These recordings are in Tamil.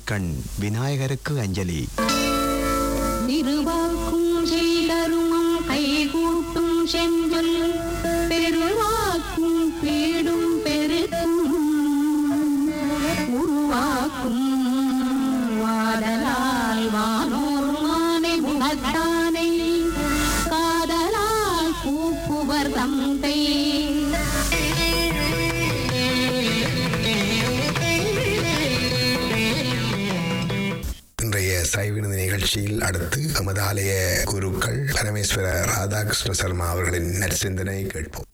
கண் விநாயகருக்கு அஞ்சலி திருவாக்கும் செய்தருமம் கைகூட்டும் செஞ்சொல் பெருவாக்கும் பீடும் பெருக்கும் உருவாக்கும் வாடலால் வானோர் மானை குணத்தானை காதலால் கூப்புவர் தந்தை இன்றைய சைவினது நிகழ்ச்சியில் அடுத்து நமது ஆலய குருக்கள் பரமேஸ்வர ராதாகிருஷ்ண சர்மா அவர்களின் நற்சிந்தனை கேட்போம்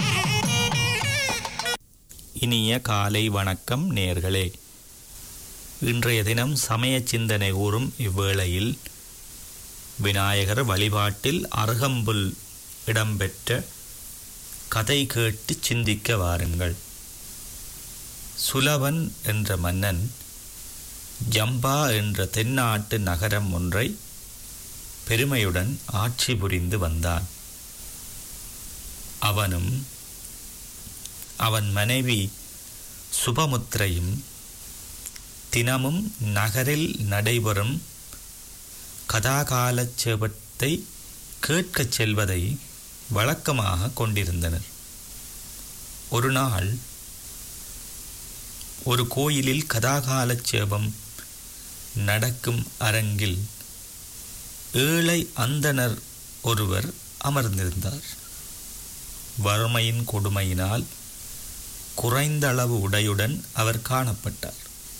இனிய காலை வணக்கம் நேர்களே இன்றைய தினம் சமய சிந்தனை கூறும் இவ்வேளையில் விநாயகர் வழிபாட்டில் அருகம்புல் இடம்பெற்ற கதை கேட்டு சிந்திக்க வாருங்கள் சுலவன் என்ற மன்னன் ஜம்பா என்ற தென்னாட்டு நகரம் ஒன்றை பெருமையுடன் ஆட்சி புரிந்து வந்தான் அவனும் அவன் மனைவி சுபமுத்திரையும் தினமும் நகரில் நடைபெறும் கதாகாலச் சேபத்தை கேட்கச் செல்வதை வழக்கமாக கொண்டிருந்தனர் ஒரு நாள் ஒரு கோயிலில் கதாகாலச் சேபம் நடக்கும் அரங்கில் ஏழை அந்தணர் ஒருவர் அமர்ந்திருந்தார் வறுமையின் கொடுமையினால் குறைந்த அளவு உடையுடன் அவர் காணப்பட்டார்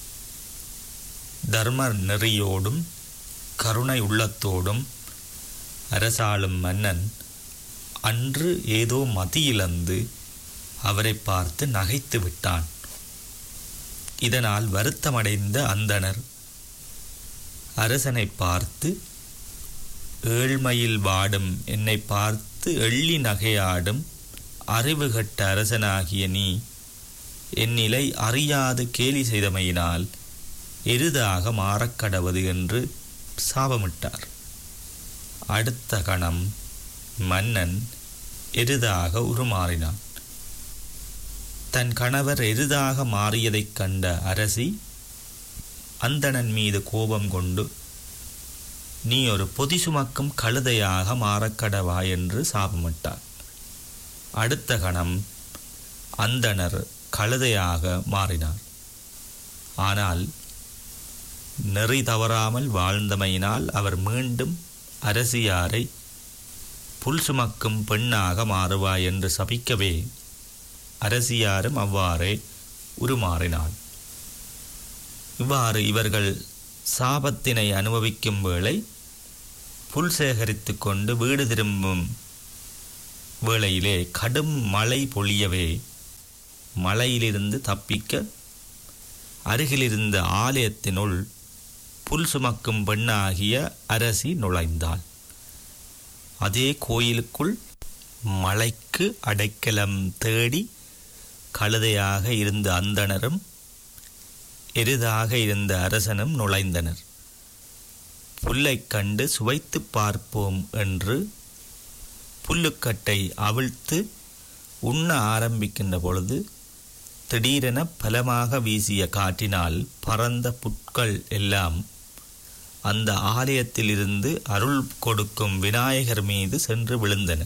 தர்ம நெறியோடும் கருணை உள்ளத்தோடும் அரசாளும் மன்னன் அன்று ஏதோ மதியிழந்து அவரை பார்த்து நகைத்து விட்டான் இதனால் வருத்தமடைந்த அந்தணர் அரசனை பார்த்து ஏழ்மையில் வாடும் என்னை பார்த்து எள்ளி நகையாடும் அறிவுகட்ட அரசனாகிய நீ என் நிலை அறியாது கேலி செய்தமையினால் எருதாக மாறக்கடவது என்று சாபமிட்டார் அடுத்த கணம் மன்னன் எருதாக உருமாறினான் தன் கணவர் எருதாக மாறியதைக் கண்ட அரசி அந்தணன் மீது கோபம் கொண்டு நீ ஒரு பொதி சுமக்கும் கழுதையாக மாறக்கடவா என்று சாபமிட்டார் அடுத்த கணம் அந்தணர் கழுதையாக மாறினார் ஆனால் நெறி தவறாமல் வாழ்ந்தமையினால் அவர் மீண்டும் அரசியாரை புல் சுமக்கும் பெண்ணாக மாறுவாய் என்று சபிக்கவே அரசியாரும் அவ்வாறே உருமாறினாள் இவ்வாறு இவர்கள் சாபத்தினை அனுபவிக்கும் வேளை புல் சேகரித்து கொண்டு வீடு திரும்பும் வேளையிலே கடும் மழை பொழியவே மழையிலிருந்து தப்பிக்க அருகிலிருந்த ஆலயத்தினுள் புல் சுமக்கும் பெண்ணாகிய அரசி நுழைந்தாள் அதே கோயிலுக்குள் மலைக்கு அடைக்கலம் தேடி கழுதையாக இருந்த அந்தணரும் எருதாக இருந்த அரசனும் நுழைந்தனர் புல்லைக் கண்டு சுவைத்துப் பார்ப்போம் என்று புல்லுக்கட்டை அவிழ்த்து உண்ண ஆரம்பிக்கின்ற பொழுது திடீரென பலமாக வீசிய காற்றினால் பறந்த புட்கள் எல்லாம் அந்த ஆலயத்திலிருந்து அருள் கொடுக்கும் விநாயகர் மீது சென்று விழுந்தன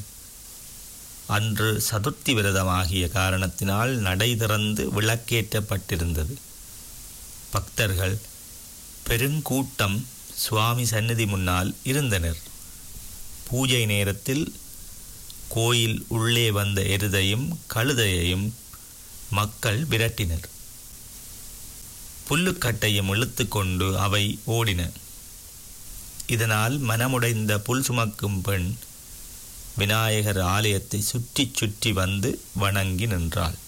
அன்று சதுர்த்தி விரதமாகிய காரணத்தினால் நடை திறந்து விளக்கேற்றப்பட்டிருந்தது பக்தர்கள் பெருங்கூட்டம் சுவாமி சந்நிதி முன்னால் இருந்தனர் பூஜை நேரத்தில் கோயில் உள்ளே வந்த எருதையும் கழுதையையும் மக்கள் விரட்டினர் புல்லுக்கட்டையும் இழுத்து கொண்டு அவை ஓடின இதனால் மனமுடைந்த புல் சுமக்கும் பெண் விநாயகர் ஆலயத்தை சுற்றி சுற்றி வந்து வணங்கி நின்றாள்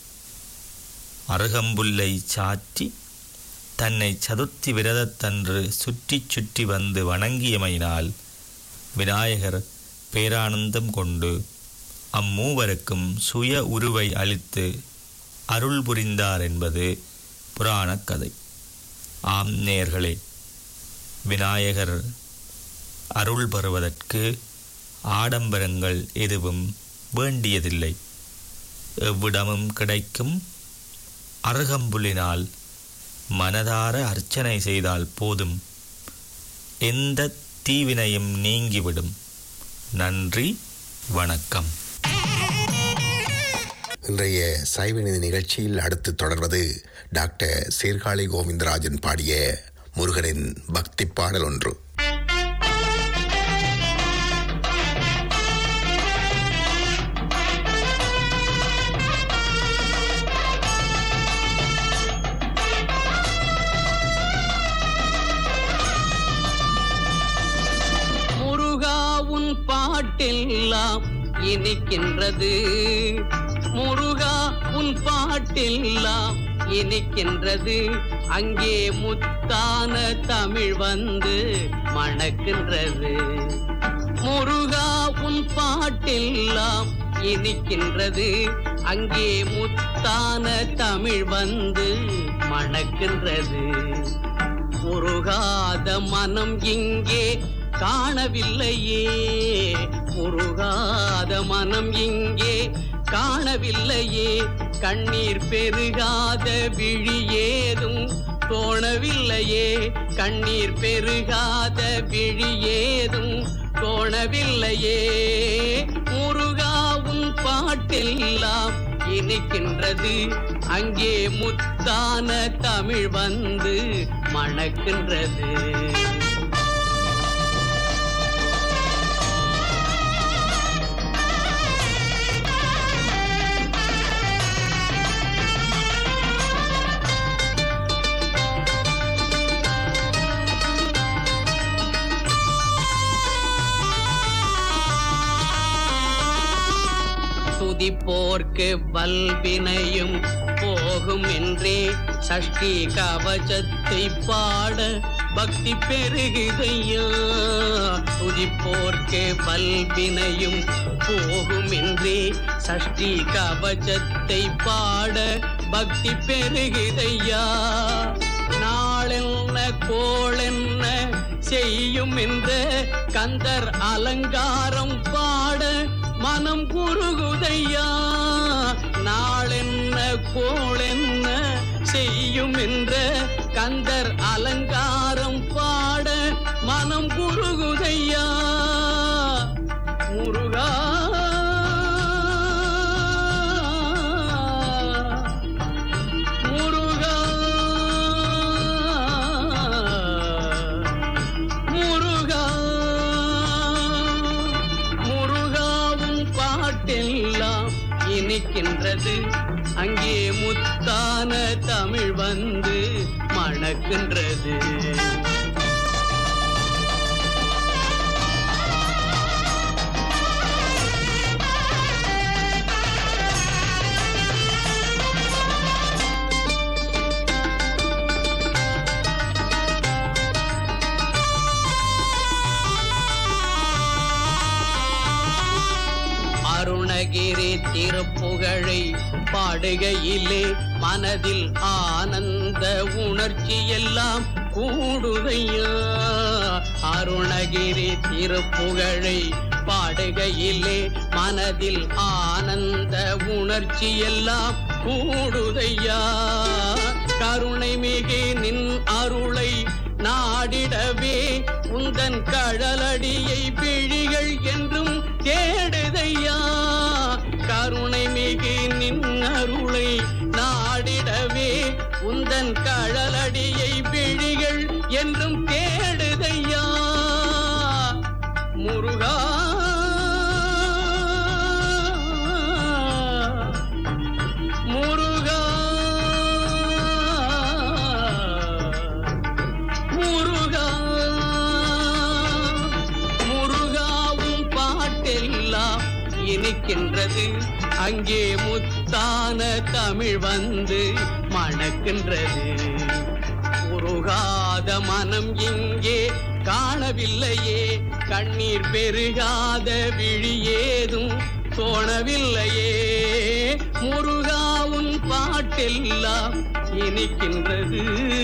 அருகம்புல்லை சாற்றி தன்னை சதுர்த்தி விரதத்தன்று சுற்றி சுற்றி வந்து வணங்கியமையினால் விநாயகர் பேரானந்தம் கொண்டு அம்மூவருக்கும் சுய உருவை அளித்து அருள் புரிந்தார் என்பது புராணக் கதை ஆம் நேர்களே விநாயகர் அருள் பெறுவதற்கு ஆடம்பரங்கள் எதுவும் வேண்டியதில்லை எவ்விடமும் கிடைக்கும் அருகம்புலினால் மனதார அர்ச்சனை செய்தால் போதும் எந்த தீவினையும் நீங்கிவிடும் நன்றி வணக்கம் இன்றைய சைவநிதி நிகழ்ச்சியில் அடுத்து தொடர்வது டாக்டர் சீர்காழி கோவிந்தராஜன் பாடிய முருகனின் பக்தி பாடல் ஒன்று முருகா உன் பாட்டெல்லாம் இனிக்கின்றது முருகா உன் பாட்டெல்லாம் இனிக்கின்றது அங்கே முத்தான தமிழ் வந்து மணக்கின்றது முருகா உன் பாட்டெல்லாம் இனிக்கின்றது அங்கே முத்தான தமிழ் வந்து மணக்கின்றது முருகாத மனம் இங்கே காணவில்லையே முருகாத மனம் இங்கே காணவில்லையே கண்ணீர் பெருகாத விழி ஏதும் தோணவில்லையே கண்ணீர் பெருகாத விழி ஏதும் தோணவில்லையே முருகாவும் பாட்டெல்லாம் இனிக்கின்றது அங்கே முத்தான தமிழ் வந்து மணக்கின்றது துதிப்போர்க்கு வல்வினையும் போகும் என்றே சஷ்டி கவசத்தை பாட பக்தி பெருகுதையா துதிப்போர்க்கு வல்வினையும் போகும் என்றே சஷ்டி கவசத்தை பாட பக்தி பெருகுதையா நாளென்ன கோளென்ன செய்யும் என்ற கந்தர் அலங்காரம் பாட மனம் குறுகுதையா நாளென்ன கோளென்ன செய்யும் என்ற கந்தர் அலங்காரம் பாட மனம் குறுகுதையா முருகா முருகா முருகா முருகாவும் பாட்டெல்லாம் இனிக்கின்றது அங்கே முத்தான தமிழ் வந்து மணக்கின்றது அருணகிரி திருப்புகழை பாடுகையிலே மனதில் ஆனந்த உணர்ச்சி எல்லாம் கூடுதையா அருணகிரி திருப்புகழை பாடுகையிலே மனதில் ஆனந்த உணர்ச்சி எல்லாம் கூடுதையா கருணை மிகு நின் அருளை நாடிடவே உந்தன் கழலடியை விழிகள் என்றும் தேடுதையா கருணை மிகு நின் அருளை நாடிடவே உந்தன் கழலடியை விழிகள் என்றும் தேடுதையா முருகா முருகா முருகா முருகாவும் பாட்டெல்லாம் இனிக்கின்றது அங்கே முத்தான தமிழ் வந்து மணக்கின்றது உருகாத மனம் இங்கே காணவில்லையே கண்ணீர் பெருகாத விழி ஏதும் தோணவில்லையே முருகாவும் பாட்டெல்லாம் இனிக்கின்றது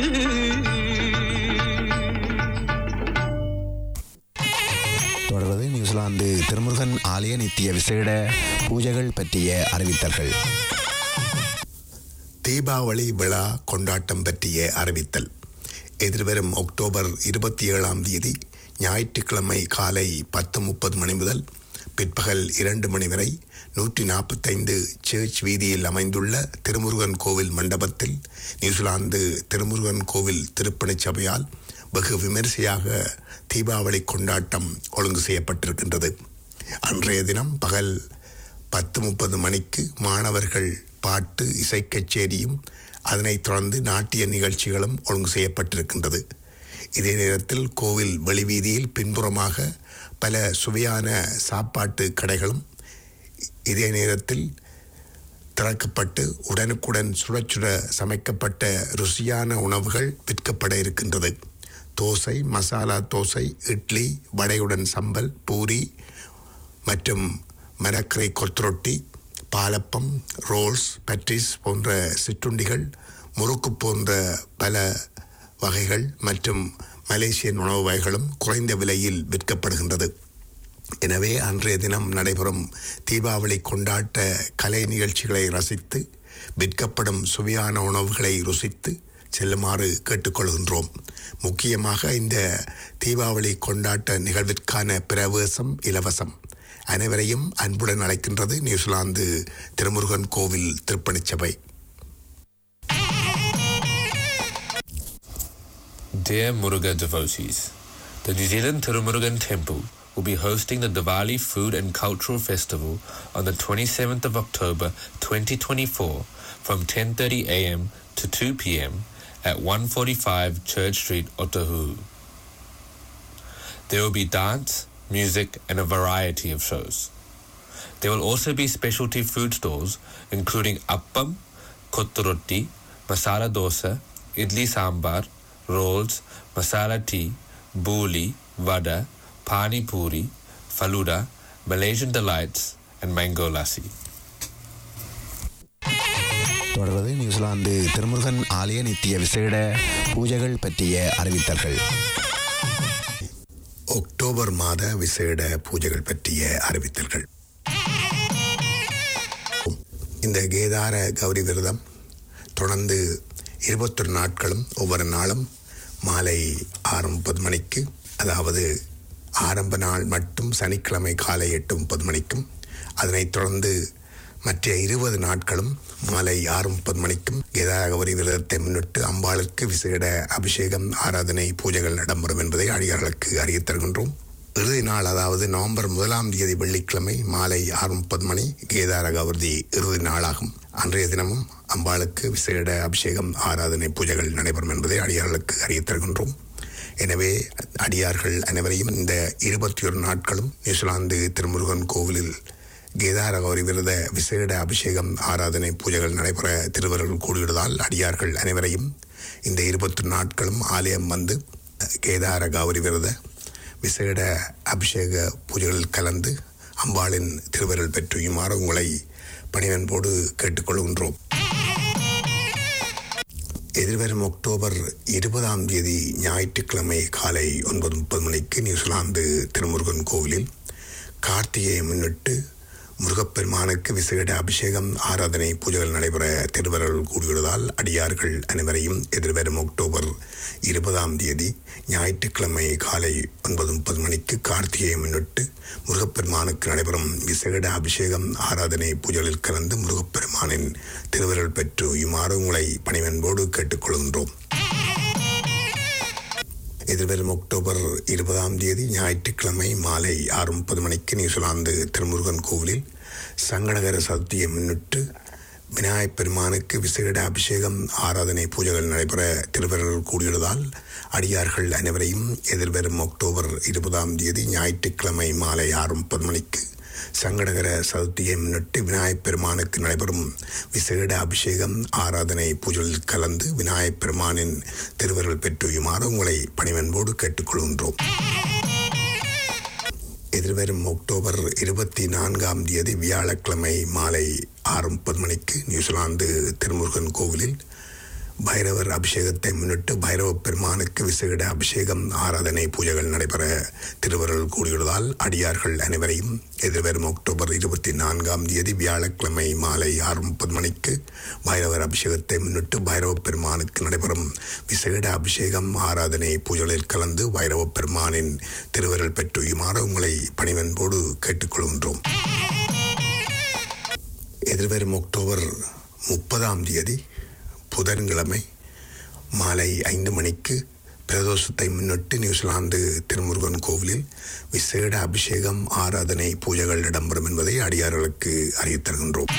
தொடர்வது நியூசிலாந்து திருமுருகன் ஆலய நித்திய விசேட பூஜைகள் பற்றிய அறிவித்தல்கள் தீபாவளி விழா கொண்டாட்டம் பற்றிய அறிவித்தல் எதிர்வரும் அக்டோபர் இருபத்தி ஏழாம் தேதி ஞாயிற்றுக்கிழமை காலை பத்து முப்பது மணி முதல் பிற்பகல் இரண்டு மணி வரை நூற்றி நாற்பத்தைந்து சர்ச் வீதியில் அமைந்துள்ள திருமுருகன் கோவில் மண்டபத்தில் நியூசிலாந்து திருமுருகன் கோவில் திருப்பணிச் சபையால் வெகு விமரிசையாக தீபாவளி கொண்டாட்டம் ஒழுங்கு செய்யப்பட்டிருக்கின்றது அன்றைய தினம் பகல் பத்து முப்பது மணிக்கு மாணவர்கள் பாட்டு இசை கச்சேரியும் அதனைத் தொடர்ந்து நாட்டிய நிகழ்ச்சிகளும் ஒழுங்கு செய்யப்பட்டிருக்கின்றது இதே நேரத்தில் கோவில் வெளிவீதியில் பின்புறமாக பல சுவையான சாப்பாட்டு கடைகளும் இதே நேரத்தில் திறக்கப்பட்டு உடனுக்குடன் சுட சுட சமைக்கப்பட்ட ருசியான உணவுகள் விற்கப்பட இருக்கின்றது தோசை மசாலா தோசை இட்லி வடையுடன் சம்பல் பூரி மற்றும் மரக்கரை கொத்ரொட்டி பாலப்பம் ரோல்ஸ் பட்ரிஸ் போன்ற சிற்றுண்டிகள் முறுக்கு போன்ற பல வகைகள் மற்றும் மலேசியன் உணவு வகைகளும் குறைந்த விலையில் விற்கப்படுகின்றது எனவே அன்றைய தினம் நடைபெறும் தீபாவளி கொண்டாட்ட கலை நிகழ்ச்சிகளை ரசித்து விற்கப்படும் சுவையான உணவுகளை ருசித்து செல்லுமாறு கேட்டுக்கொள்கின்றோம் முக்கியமாக இந்த தீபாவளி கொண்டாட்ட நிகழ்விற்கான பிரவேசம் இலவசம் அனைவரையும் அன்புடன் அழைக்கின்றது நியூசிலாந்து திருமுருகன் கோவில் திருப்பணிச் சபை Dear Muruga devotees, the New Zealand Tirumurugan Temple will be hosting the Diwali Food and Cultural Festival on the 27th of October 2024 from 10:30 a.m. to 2 p.m. at 145 Church Street, Otahuhu. There will be dance, music, and a variety of shows. There will also be specialty food stalls including appam, kotturoti, masala dosa, idli sambar, rolls, masala tea, buli, vada, pani puri, faluda, Malaysian delights, and mango lassi. தொடர்வது நியூசிலாந்து திருமுருகன் ஆலய நித்திய விசேட பூஜைகள் பற்றிய அறிவித்தல்கள் அக்டோபர் மாத விசேட பூஜைகள் பற்றிய அறிவித்தல்கள் இந்த கேதார கௌரி விரதம் தொடர்ந்து இருபத்தொரு நாட்களும் ஒவ்வொரு நாளும் மாலை ஆறு முப்பது மணிக்கு அதாவது ஆரம்ப நாள் மட்டும் சனிக்கிழமை காலை எட்டு முப்பது மணிக்கும் அதனைத் தொடர்ந்து மற்ற இருபது நாட்களும் மாலை ஆறு முப்பது மணிக்கும் கேதார கௌரி விரதத்தை முன்னிட்டு அம்பாளுக்கு விசேட அபிஷேகம் ஆராதனை பூஜைகள் இடம்பெறும் என்பதை அடியார்களுக்கு அறியத் தருகின்றோம் இறுதி நாள் அதாவது நவம்பர் முதலாம் தேதி வெள்ளிக்கிழமை மாலை ஆறு முப்பது மணி கேதார கௌரி இறுதி நாளாகும் அன்றைய தினமும் அம்பாளுக்கு விசேட அபிஷேகம் ஆராதனை பூஜைகள் நடைபெறும் என்பதை அடியார்களுக்கு அறியத் தருகின்றோம் எனவே அடியார்கள் அனைவரையும் இந்த இருபத்தி ஒரு நாட்களும் நியூசிலாந்து திருமுருகன் கோவிலில் கேதார கௌரி விரத விசேட அபிஷேகம் ஆராதனை பூஜைகள் நடைபெற திருவர்கள் கூடியுள்ளதால் அடியார்கள் அனைவரையும் இந்த இருபத்தி நாட்களும் ஆலயம் வந்து கேதார கௌரி விரத விசேட அபிஷேக பூஜைகளில் கலந்து அம்பாளின் திருவருள் பெற்றுயுமாறு உங்களை பணிவன்போடு கேட்டுக்கொள்கின்றோம் எதிர்வரும் அக்டோபர் இருபதாம் தேதி ஞாயிற்றுக்கிழமை காலை ஒன்பது முப்பது மணிக்கு நியூசிலாந்து திருமுருகன் கோவிலில் கார்த்திகையை முன்னிட்டு முருகப்பெருமானுக்கு விசேட அபிஷேகம் ஆராதனை பூஜைகள் நடைபெற திருவருள் கூடியுள்ளதால் அடியார்கள் அனைவரையும் எதிர்வரும் அக்டோபர் இருபதாம் தேதி ஞாயிற்றுக்கிழமை காலை ஒன்பது முப்பது மணிக்கு கார்த்திகையை முன்னிட்டு முருகப்பெருமானுக்கு நடைபெறும் விசேட அபிஷேகம் ஆராதனை பூஜைகளில் கலந்து முருகப்பெருமானின் திருவருள் பெற்று இம்மாறு உங்களை பணிவன்போடு கேட்டுக்கொள்கின்றோம் எதிர்வரும் அக்டோபர் இருபதாம் தேதி ஞாயிற்றுக்கிழமை மாலை ஆறு முப்பது மணிக்கு நியூசிலாந்து திருமுருகன் கோவிலில் சங்கடகர சதுர்த்தியை முன்னிட்டு விநாயகப் பெருமானுக்கு விசேட அபிஷேகம் ஆராதனை பூஜைகள் நடைபெற திருவருள் கூடியுள்ளதால் அடியார்கள் அனைவரையும் எதிர்வரும் அக்டோபர் இருபதாம் தேதி ஞாயிற்றுக்கிழமை மாலை ஆறு முப்பது மணிக்கு சங்கடகர சதுர்த்தியை முன்னிட்டு விநாயகப் பெருமானுக்கு நடைபெறும் விசேட அபிஷேகம் ஆராதனை பூஜையில் கலந்து விநாயகப் பெருமானின் திருவருள் பெற்றுயுமாறு உங்களை பணிவன்போடு கேட்டுக்கொள்கின்றோம் எதிர்வரும் அக்டோபர் இருபத்தி நான்காம் தேதி வியாழக்கிழமை மாலை ஆறு முப்பது மணிக்கு நியூசிலாந்து திருமுருகன் கோவிலில் பைரவர் அபிஷேகத்தை முன்னிட்டு பைரவ பெருமானுக்கு விசேட அபிஷேகம் ஆராதனை பூஜைகள் நடைபெற திருவருள் கூடியுள்ளதால் அடியார்கள் அனைவரையும் எதிர்வரும் அக்டோபர் இருபத்தி நான்காம் தேதி வியாழக்கிழமை மாலை ஆறு முப்பது மணிக்கு பைரவர் அபிஷேகத்தை முன்னிட்டு பைரவ பெருமானுக்கு நடைபெறும் விசேட அபிஷேகம் ஆராதனை பூஜைகளில் கலந்து பைரவ பெருமானின் திருவருள் பெற்றுயுமாறு உங்களை பணிவன்போடு கேட்டுக்கொள்கின்றோம் எதிர்வரும் அக்டோபர் முப்பதாம் தேதி புதன்கிழமை மாலை ஐந்து மணிக்கு பிரதோஷத்தை முன்னிட்டு நியூசிலாந்து திருமுருகன் கோவிலில் விசேட அபிஷேகம் ஆராதனை பூஜைகள் இடம்பெறும் என்பதை அடியார்களுக்கு அறிவித்தருகின்றோம்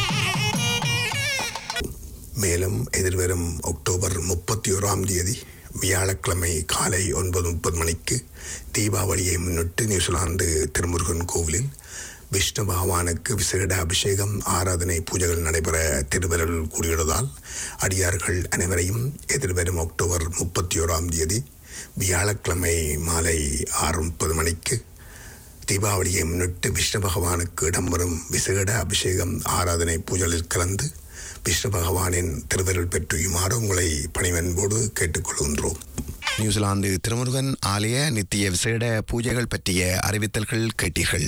மேலும் எதிர்வரும் அக்டோபர் முப்பத்தி ஓராம் தேதி வியாழக்கிழமை காலை ஒன்பது முப்பது மணிக்கு தீபாவளியை முன்னிட்டு நியூசிலாந்து திருமுருகன் கோவிலில் விஷ்ணு பகவானுக்கு விசேட அபிஷேகம் ஆராதனை பூஜைகள் நடைபெற திருவருள் கூடியுள்ளதால் அடியார்கள் அனைவரையும் எதிர்வரும் அக்டோபர் முப்பத்தி ஓராம் தேதி வியாழக்கிழமை மாலை ஆறு முப்பது மணிக்கு தீபாவளியை முன்னிட்டு விஷ்ணு பகவானுக்கு இடம்பெறும் விசேட அபிஷேகம் ஆராதனை பூஜைகளில் கலந்து விஷ்ணு பகவானின் திருவருள் பெற்றுயுமாறு உங்களை பணிவன்போடு கேட்டுக்கொள்கின்றோம் நியூசிலாந்து திருமுருகன் ஆலய நித்திய விசேட பூஜைகள் பற்றிய அறிவித்தல்கள் கேட்டீர்கள்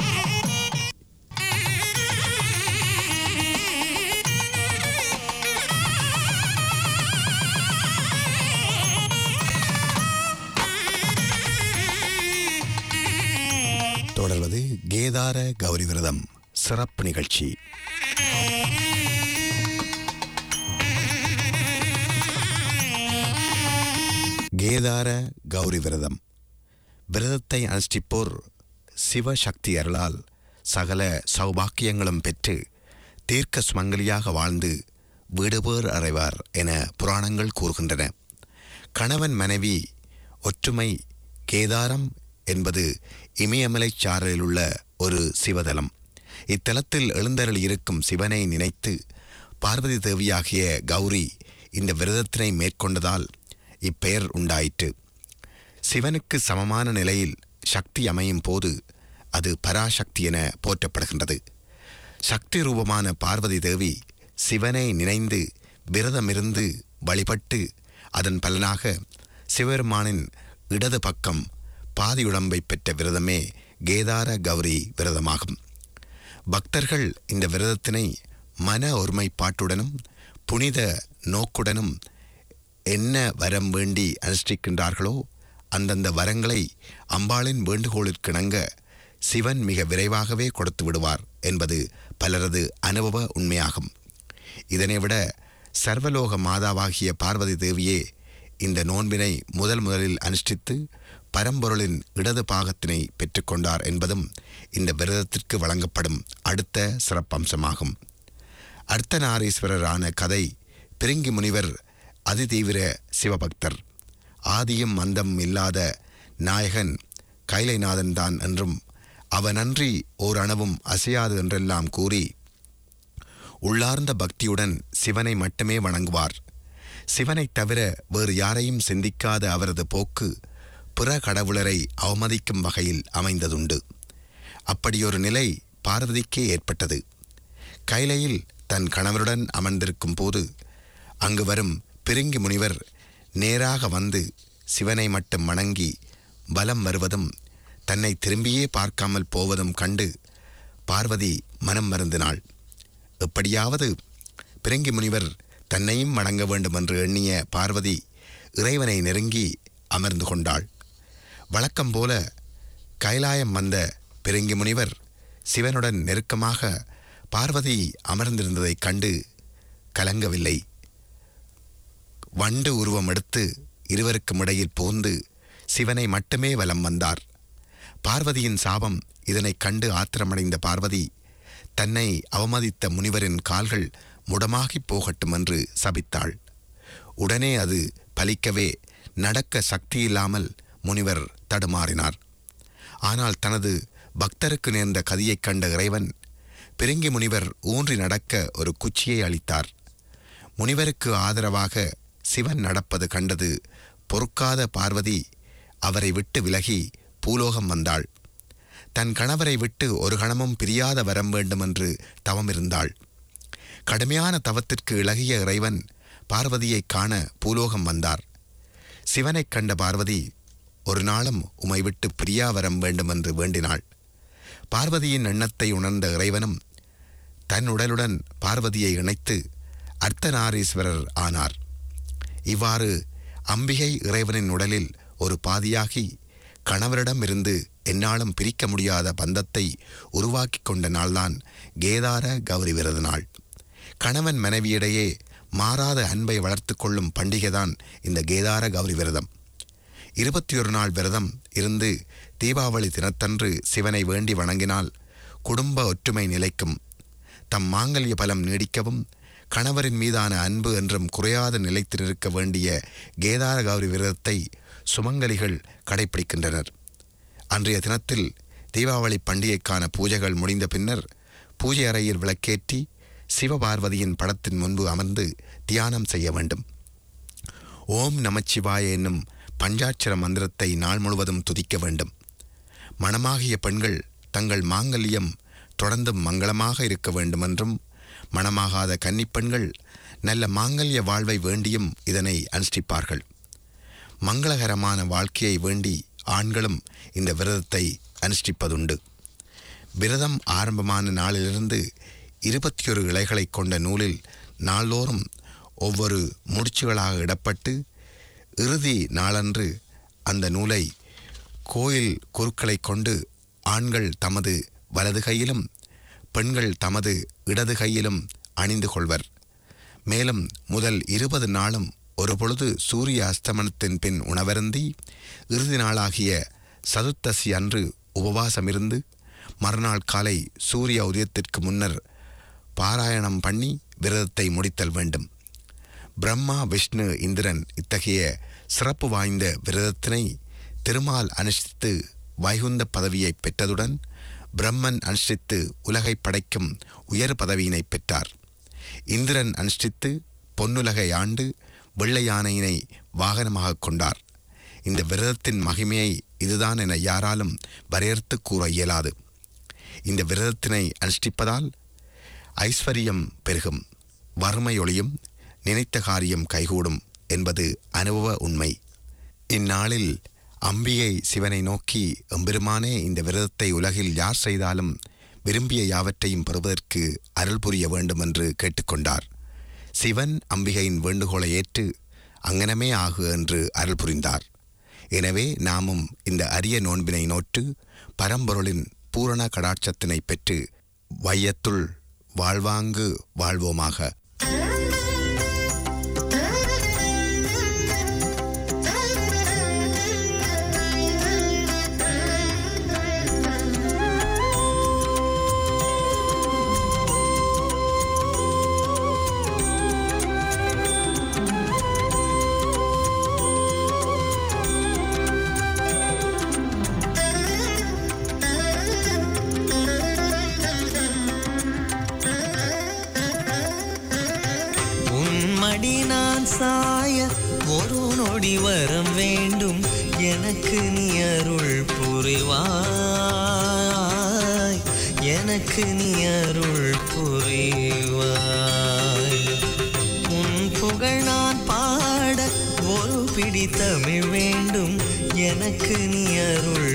தொடர்வது கேதார கௌரி விரதம் சிறப்பு நிகழ்ச்சி கேதார கௌரி விரதம் விரதத்தை அனுஷ்டிப்போர் சிவசக்தி அருளால் சகல சௌபாக்கியங்களும் பெற்று தீர்க்க சுமங்கலியாக வாழ்ந்து வீடுபேர் அறைவார் என புராணங்கள் கூறுகின்றன கணவன் மனைவி ஒற்றுமை கேதாரம் என்பது இமயமலைச் சாரலில் உள்ள ஒரு சிவதலம் இத்தலத்தில் எழுந்தருள் இருக்கும் சிவனை நினைத்து பார்வதி தேவியாகிய கௌரி இந்த விரதத்தினை மேற்கொண்டதால் இப்பெயர் உண்டாயிற்று சிவனுக்கு சமமான நிலையில் சக்தி அமையும் போது அது பராசக்தி என போற்றப்படுகின்றது சக்தி ரூபமான பார்வதி தேவி சிவனை நினைந்து விரதமிருந்து வழிபட்டு அதன் பலனாக சிவபெருமானின் இடது பக்கம் பாதியுடம்பை பெற்ற விரதமே கேதார கௌரி விரதமாகும் பக்தர்கள் இந்த விரதத்தினை மன ஒருமைப்பாட்டுடனும் புனித நோக்குடனும் என்ன வரம் வேண்டி அனுஷ்டிக்கின்றார்களோ அந்தந்த வரங்களை அம்பாளின் வேண்டுகோளிற்கிணங்க சிவன் மிக விரைவாகவே கொடுத்து விடுவார் என்பது பலரது அனுபவ உண்மையாகும் இதனை விட சர்வலோக மாதாவாகிய பார்வதி தேவியே இந்த நோன்பினை முதல் முதலில் அனுஷ்டித்து பரம்பொருளின் இடது பாகத்தினை பெற்றுக்கொண்டார் என்பதும் இந்த விரதத்திற்கு வழங்கப்படும் அடுத்த சிறப்பம்சமாகும் அர்த்தநாரீஸ்வரரான கதை பிரிங்கி முனிவர் அதிதீவிர சிவபக்தர் ஆதியும் அந்தம் இல்லாத நாயகன் கைலைநாதன் தான் என்றும் அவனன்றி ஓர் அணவும் அசையாது என்றெல்லாம் கூறி உள்ளார்ந்த பக்தியுடன் சிவனை மட்டுமே வணங்குவார் சிவனைத் தவிர வேறு யாரையும் சிந்திக்காத அவரது போக்கு பிற கடவுளரை அவமதிக்கும் வகையில் அமைந்ததுண்டு அப்படியொரு நிலை பார்வதிக்கே ஏற்பட்டது கைலையில் தன் கணவருடன் அமர்ந்திருக்கும் போது அங்கு வரும் பிரிங்கி முனிவர் நேராக வந்து சிவனை மட்டும் வணங்கி பலம் வருவதும் தன்னை திரும்பியே பார்க்காமல் போவதும் கண்டு பார்வதி மனம் மருந்தினாள் எப்படியாவது பிரிங்கி முனிவர் தன்னையும் வணங்க வேண்டும் என்று எண்ணிய பார்வதி இறைவனை நெருங்கி அமர்ந்து கொண்டாள் வழக்கம் போல கைலாயம் வந்த பிரிங்கி முனிவர் சிவனுடன் நெருக்கமாக பார்வதி அமர்ந்திருந்ததைக் கண்டு கலங்கவில்லை வண்டு உருவம் எடுத்து இருவருக்கும் இடையில் புகுந்து சிவனை மட்டுமே வலம் வந்தார் பார்வதியின் சாபம் இதனைக் கண்டு ஆத்திரமடைந்த பார்வதி தன்னை அவமதித்த முனிவரின் கால்கள் முடமாகிப் போகட்டும் என்று சபித்தாள் உடனே அது பலிக்கவே நடக்க சக்தியில்லாமல் முனிவர் தடுமாறினார் ஆனால் தனது பக்தருக்கு நேர்ந்த கதியைக் கண்ட இறைவன் பிரிங்கி முனிவர் ஊன்றி நடக்க ஒரு குச்சியை அளித்தார் முனிவருக்கு ஆதரவாக சிவன் நடப்பது கண்டது பொறுக்காத பார்வதி அவரை விட்டு விலகி பூலோகம் வந்தாள் தன் கணவரை விட்டு ஒரு கணமும் பிரியாத வரம் வேண்டும் என்று தவமிருந்தாள் கடுமையான தவத்திற்கு இளகிய இறைவன் பார்வதியை காண பூலோகம் வந்தார் சிவனைக் கண்ட பார்வதி ஒரு நாளும் உமை விட்டு பிரியாவரம் வேண்டுமென்று வேண்டினாள் பார்வதியின் எண்ணத்தை உணர்ந்த இறைவனும் தன் உடலுடன் பார்வதியை இணைத்து அர்த்தநாரீஸ்வரர் ஆனார் இவ்வாறு அம்பிகை இறைவனின் உடலில் ஒரு பாதியாகி கணவரிடமிருந்து எந்நாளும் பிரிக்க முடியாத பந்தத்தை உருவாக்கிக் கொண்ட நாள்தான் கேதார கௌரி விரத நாள் கணவன் மனைவியிடையே மாறாத அன்பை வளர்த்துக் கொள்ளும் பண்டிகைதான் இந்த கேதார கௌரி விரதம் இருபத்தி ஒரு நாள் விரதம் இருந்து தீபாவளி தினத்தன்று சிவனை வேண்டி வணங்கினால் குடும்ப ஒற்றுமை நிலைக்கும் தம் மாங்கல்ய பலம் நீடிக்கவும் கணவரின் மீதான அன்பு என்றும் குறையாத நிலைத்து நிற்க வேண்டிய கேதார கௌரி விரதத்தை சுமங்கலிகள் கடைப்பிடிக்கின்றனர் அன்றைய தினத்தில் தீபாவளி பண்டிகைக்கான பூஜைகள் முடிந்த பின்னர் பூஜை அறையில் விளக்கேற்றி சிவபார்வதியின் படத்தின் முன்பு அமர்ந்து தியானம் செய்ய வேண்டும் ஓம் நமச்சிவாய என்னும் பஞ்சாட்சர மந்திரத்தை நாள் முழுவதும் துதிக்க வேண்டும் மணமாகிய பெண்கள் தங்கள் மாங்கல்யம் தொடர்ந்தும் மங்களமாக இருக்க வேண்டுமென்றும் மணமாகாத கன்னிப்பெண்கள் நல்ல மாங்கல்ய வாழ்வை வேண்டியும் இதனை அனுஷ்டிப்பார்கள் மங்களகரமான வாழ்க்கையை வேண்டி ஆண்களும் இந்த விரதத்தை அனுஷ்டிப்பதுண்டு விரதம் ஆரம்பமான நாளிலிருந்து இருபத்தி ஒரு இலைகளை கொண்ட நூலில் நாள்தோறும் ஒவ்வொரு முடிச்சுகளாக இடப்பட்டு இறுதி நாளன்று அந்த நூலை கோயில் குருக்களை கொண்டு ஆண்கள் தமது வலது கையிலும் பெண்கள் தமது இடது கையிலும் அணிந்து கொள்வர் மேலும் முதல் இருபது நாளும் ஒரு பொழுது சூரிய அஸ்தமனத்தின் பின் உணவருந்தி இறுதி நாளாகிய சதுர்த்தசி அன்று உபவாசமிருந்து மறுநாள் காலை சூரிய உதயத்திற்கு முன்னர் பாராயணம் பண்ணி விரதத்தை முடித்தல் வேண்டும் பிரம்மா விஷ்ணு இந்திரன் இத்தகைய சிறப்பு வாய்ந்த விரதத்தினை திருமால் அனுஷ்டித்து வைகுந்த பதவியை பெற்றதுடன் பிரம்மன் அனுஷ்டித்து உலகை படைக்கும் உயர் பதவியினை பெற்றார் இந்திரன் அனுஷ்டித்து பொன்னுலகை ஆண்டு வெள்ளை யானையினை வாகனமாக கொண்டார் இந்த விரதத்தின் மகிமையை இதுதான் என யாராலும் வரையறுத்து கூற இயலாது இந்த விரதத்தினை அனுஷ்டிப்பதால் ஐஸ்வர்யம் பெருகும் வறுமை ஒளியும் நினைத்த காரியம் கைகூடும் என்பது அனுபவ உண்மை இந்நாளில் அம்பிகை சிவனை நோக்கி எம்பெருமானே இந்த விரதத்தை உலகில் யார் செய்தாலும் விரும்பிய யாவற்றையும் பெறுவதற்கு அருள் புரிய வேண்டும் என்று கேட்டுக்கொண்டார் சிவன் அம்பிகையின் வேண்டுகோளை ஏற்று அங்கனமே ஆகு என்று அருள் புரிந்தார் எனவே நாமும் இந்த அரிய நோன்பினை நோற்று பரம்பொருளின் பூரண கடாட்சத்தினை பெற்று வையத்துள் வாழ்வாங்கு வாழ்வோமாக உன்மடி நான் சாய ஒரு நொடி வரம் வேண்டும் எனக்கு நீ அருள் புரிவாய் எனக்கு நீ அருள் புரிவாய் உன் புகழ் நான் பாட ஒரு பிடி தமிழ் வேண்டும் எனக்கு நீ அருள்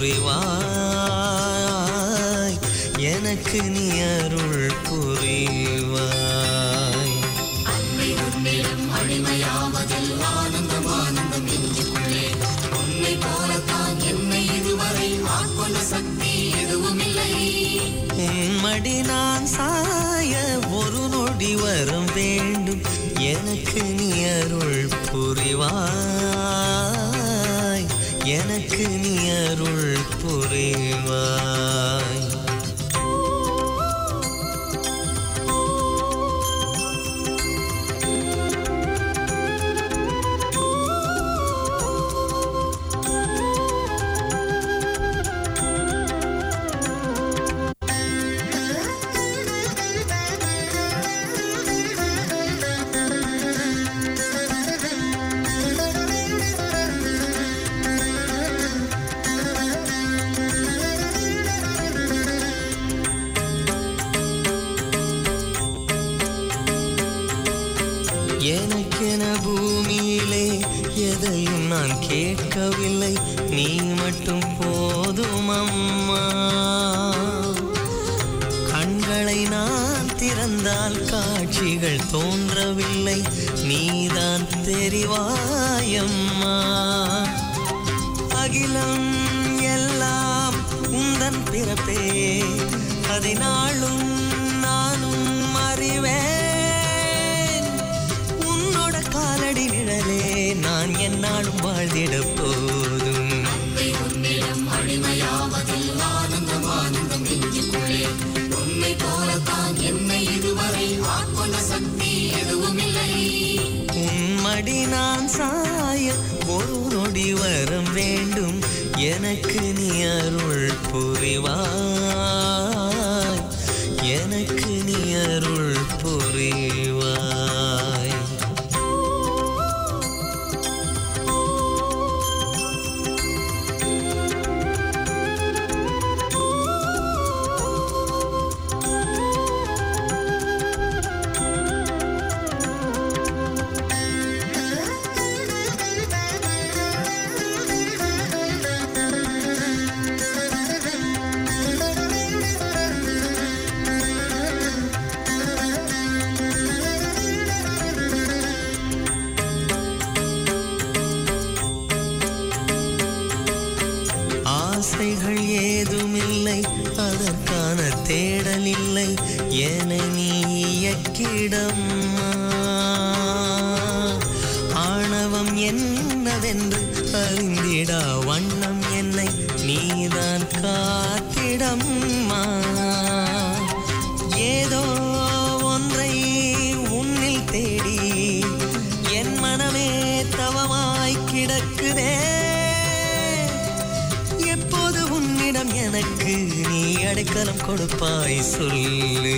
புரிவாய் எனக்கு நீ அருள் புரிவாய் உன்மடி நான் சாய ஒரு நொடி வரம் வேண்டும் எனக்கு நீ அருள் புரிவாய் எனக்கு நீ அருள் புரிவாய் எனக்கென பூமியிலே எதையும் நான் கேட்கவில்லை நீ மட்டும் போதும் அம்மா கண்களை நான் திறந்தால் காட்சிகள் தோன்றவில்லை நீதான் தெரிவாயம்மா அகிலம் எல்லாம் உந்தன் பிறப்பே அதை நாளும் நானும் அறிவேன் உன்னோட காலடி நிழலே நான் என்னாலும் வாழ்ந்திட போதும் உன்மடி நான் சாய ஒரு நொடி வரம் வேண்டும் எனக்கு நீ அருள் புரிவாய் எனக்கு நீ அருள் புரிவாய் ஆசைகள் ஏதுமில்லை அதற்கான தேடல் இல்லை என நீ இயக்கிடம்மா ஆணவம் என்னவென்று அறிந்திடா வண்ணம் என்னை நீதான் காத்திடம்மா ஏதோ ஒன்றை உன்னில் தேடி என் மனமே தவமாய் கிடக்குதே எப்போது உன்னிடம் எனக்கு நீ அடைக்கலம் கொடுப்பாய் சொல்லு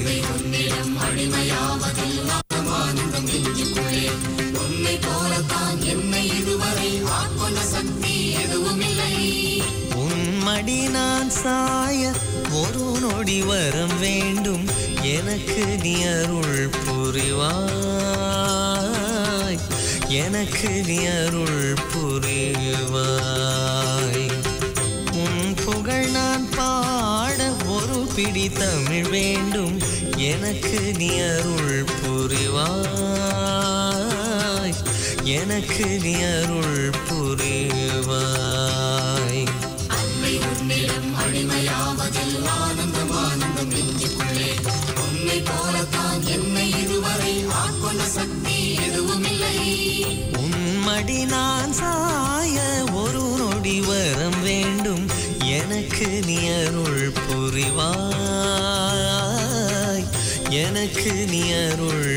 உன்மடி நான் சாய ஒரு நொடி வரம் வேண்டும் எனக்கு நீ அருள் புரிவாய் எனக்கு நீ அருள் புரிவாய் உன் புகழ் நான் பாட ஒரு பிடி தமிழ் வேண்டும் எனக்கு நீ அருள் புரிவாய் எனக்கு நீ அருள் புரிவாய் உன்மடி நான் சாய ஒரு நொடி வரம் வேண்டும் எனக்கு நீ அருள் புரிவாய் எனக்கு நீ அருள்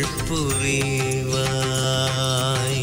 புரிவாய்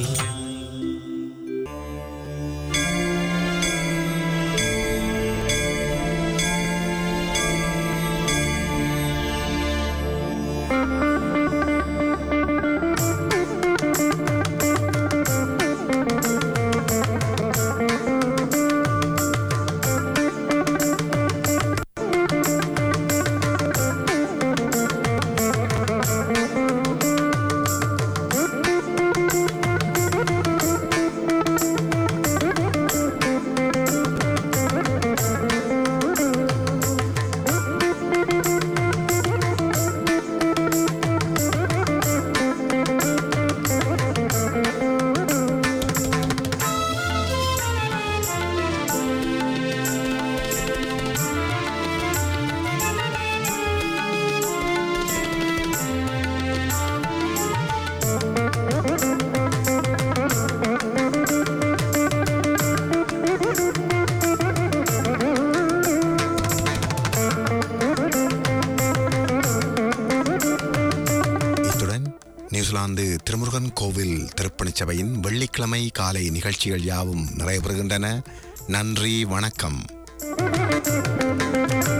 இத்துடன் நியூசிலாந்து திருமுருகன் கோவில் திருப்பணிச் சபையின் வெள்ளிக்கிழமை காலை நிகழ்ச்சிகள் யாவும் நிறைவு பெறுகின்றன நன்றி வணக்கம்